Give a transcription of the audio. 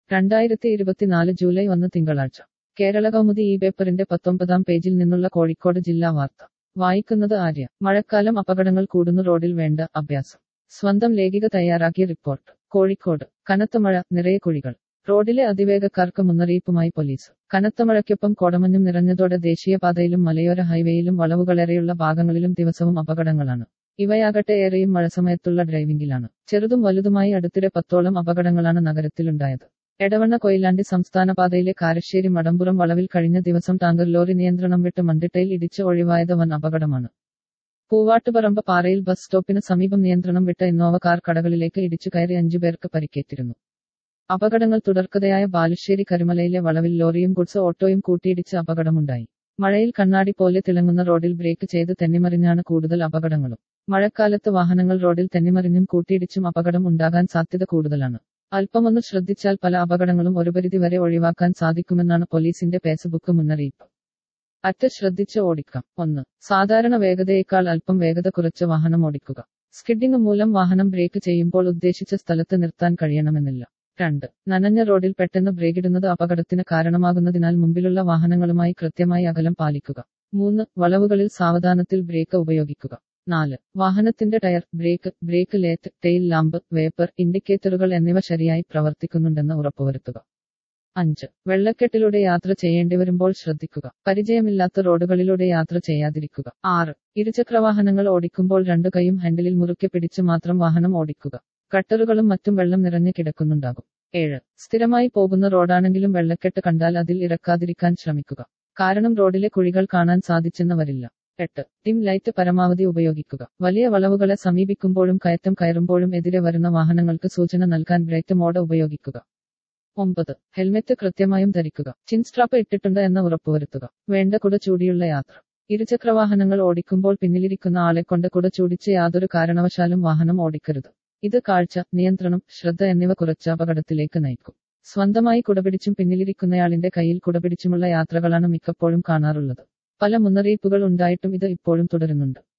രണ്ടായിരത്തി ഇരുപത്തിനാല് ജൂലൈ ഒന്ന് തിങ്കളാഴ്ച കേരള കൗമുദി ഈ പേപ്പറിന്റെ പത്തൊമ്പതാം പേജിൽ നിന്നുള്ള കോഴിക്കോട് ജില്ലാ വാർത്ത വായിക്കുന്നത് ആര്യ മഴക്കാലം അപകടങ്ങൾ കൂടുന്നു റോഡിൽ വേണ്ട അഭ്യാസം സ്വന്തം ലേഖിക തയ്യാറാക്കിയ റിപ്പോർട്ട് കോഴിക്കോട് കനത്ത മഴ നിറയെ കുഴികൾ റോഡിലെ അതിവേഗക്കാർക്ക് മുന്നറിയിപ്പുമായി പോലീസ് കനത്ത മഴയ്ക്കൊപ്പം കോടമഞ്ഞും നിറഞ്ഞതോടെ ദേശീയപാതയിലും മലയോര ഹൈവേയിലും വളവുകളേറെയുള്ള ഭാഗങ്ങളിലും ദിവസവും അപകടങ്ങളാണ് ഇവയാകട്ടെ ഏറെയും മഴസമയത്തുള്ള ഡ്രൈവിംഗിലാണ് ചെറുതും വലുതുമായി അടുത്തിടെ പത്തോളം അപകടങ്ങളാണ് നഗരത്തിലുണ്ടായത് എടവണ്ണ കൊയിലാണ്ടി സംസ്ഥാന പാതയിലെ കാരശ്ശേരി മടമ്പുറം വളവിൽ കഴിഞ്ഞ ദിവസം ടാങ്കർ ലോറി നിയന്ത്രണം വിട്ട് മണ്ടിട്ടയിൽ ഇടിച്ച് ഒഴിവായത് വൻ അപകടമാണ് പൂവാട്ടുപറമ്പ് പാറയിൽ ബസ് സ്റ്റോപ്പിന് സമീപം നിയന്ത്രണം വിട്ട ഇന്നോവ കാർ കടകളിലേക്ക് ഇടിച്ചു കയറി അഞ്ചുപേർക്ക് പരിക്കേറ്റിരുന്നു അപകടങ്ങൾ തുടർക്കഥയായ ബാലുശ്ശേരി കരുമലയിലെ വളവിൽ ലോറിയും ഗുഡ്സ് ഓട്ടോയും കൂട്ടിയിടിച്ച് അപകടമുണ്ടായി മഴയിൽ കണ്ണാടി പോലെ തിളങ്ങുന്ന റോഡിൽ ബ്രേക്ക് ചെയ്ത് തെന്നിമറിഞ്ഞാണ് കൂടുതൽ അപകടങ്ങളും മഴക്കാലത്ത് വാഹനങ്ങൾ റോഡിൽ തെന്നിമറിഞ്ഞും കൂട്ടിയിടിച്ചും അപകടം ഉണ്ടാകാൻ സാധ്യത കൂടുതലാണ് അല്പമൊന്ന് ശ്രദ്ധിച്ചാൽ പല അപകടങ്ങളും ഒരു പരിധി വരെ ഒഴിവാക്കാൻ സാധിക്കുമെന്നാണ് പോലീസിന്റെ ഫേസ്ബുക്ക് മുന്നറിയിപ്പ് അറ്റ ശ്രദ്ധിച്ച് ഓടിക്കാം ഒന്ന് സാധാരണ വേഗതയേക്കാൾ അല്പം വേഗത കുറച്ച് വാഹനം ഓടിക്കുക സ്കിഡിംഗ് മൂലം വാഹനം ബ്രേക്ക് ചെയ്യുമ്പോൾ ഉദ്ദേശിച്ച സ്ഥലത്ത് നിർത്താൻ കഴിയണമെന്നില്ല രണ്ട് നനഞ്ഞ റോഡിൽ പെട്ടെന്ന് ബ്രേക്കിടുന്നത് അപകടത്തിന് കാരണമാകുന്നതിനാൽ മുമ്പിലുള്ള വാഹനങ്ങളുമായി കൃത്യമായി അകലം പാലിക്കുക മൂന്ന് വളവുകളിൽ സാവധാനത്തിൽ ബ്രേക്ക് ഉപയോഗിക്കുക നാല് വാഹനത്തിന്റെ ടയർ ബ്രേക്ക് ബ്രേക്ക് ലേത്ത് ടെയിൽ ലാമ്പ് വേപ്പർ ഇൻഡിക്കേറ്ററുകൾ എന്നിവ ശരിയായി പ്രവർത്തിക്കുന്നുണ്ടെന്ന് ഉറപ്പുവരുത്തുക അഞ്ച് വെള്ളക്കെട്ടിലൂടെ യാത്ര ചെയ്യേണ്ടി വരുമ്പോൾ ശ്രദ്ധിക്കുക പരിചയമില്ലാത്ത റോഡുകളിലൂടെ യാത്ര ചെയ്യാതിരിക്കുക ആറ് ഇരുചക്രവാഹനങ്ങൾ ഓടിക്കുമ്പോൾ രണ്ടു കൈയും ഹാൻഡിലിൽ മുറുക്കെ പിടിച്ച് മാത്രം വാഹനം ഓടിക്കുക കട്ടറുകളും മറ്റും വെള്ളം നിറഞ്ഞു കിടക്കുന്നുണ്ടാകും ഏഴ് സ്ഥിരമായി പോകുന്ന റോഡാണെങ്കിലും വെള്ളക്കെട്ട് കണ്ടാൽ അതിൽ ഇറക്കാതിരിക്കാൻ ശ്രമിക്കുക കാരണം റോഡിലെ കുഴികൾ കാണാൻ സാധിച്ചെന്ന് വരില്ല എട്ട് ടിം ലൈറ്റ് പരമാവധി ഉപയോഗിക്കുക വലിയ വളവുകളെ സമീപിക്കുമ്പോഴും കയറ്റം കയറുമ്പോഴും എതിരെ വരുന്ന വാഹനങ്ങൾക്ക് സൂചന നൽകാൻ ബ്രേക്ക് മോഡ് ഉപയോഗിക്കുക ഒമ്പത് ഹെൽമെറ്റ് കൃത്യമായും ധരിക്കുക ചിൻസ്ട്രാപ്പ് ഇട്ടിട്ടുണ്ട് എന്ന് ഉറപ്പുവരുത്തുക വേണ്ട കുട ചൂടിയുള്ള യാത്ര ഇരുചക്രവാഹനങ്ങൾ ഓടിക്കുമ്പോൾ പിന്നിലിരിക്കുന്ന ആളെ കൊണ്ട് കുട ചൂടിച്ച് യാതൊരു കാരണവശാലും വാഹനം ഓടിക്കരുത് ഇത് കാഴ്ച നിയന്ത്രണം ശ്രദ്ധ എന്നിവ കുറച്ച് അപകടത്തിലേക്ക് നയിക്കും സ്വന്തമായി കുടപിടിച്ചും പിന്നിലിരിക്കുന്നയാളിന്റെ കയ്യിൽ കുടപിടിച്ചുമുള്ള യാത്രകളാണ് മിക്കപ്പോഴും കാണാറുള്ളത് പല മുന്നറിയിപ്പുകൾ ഉണ്ടായിട്ടും ഇത് ഇപ്പോഴും തുടരുന്നുണ്ട്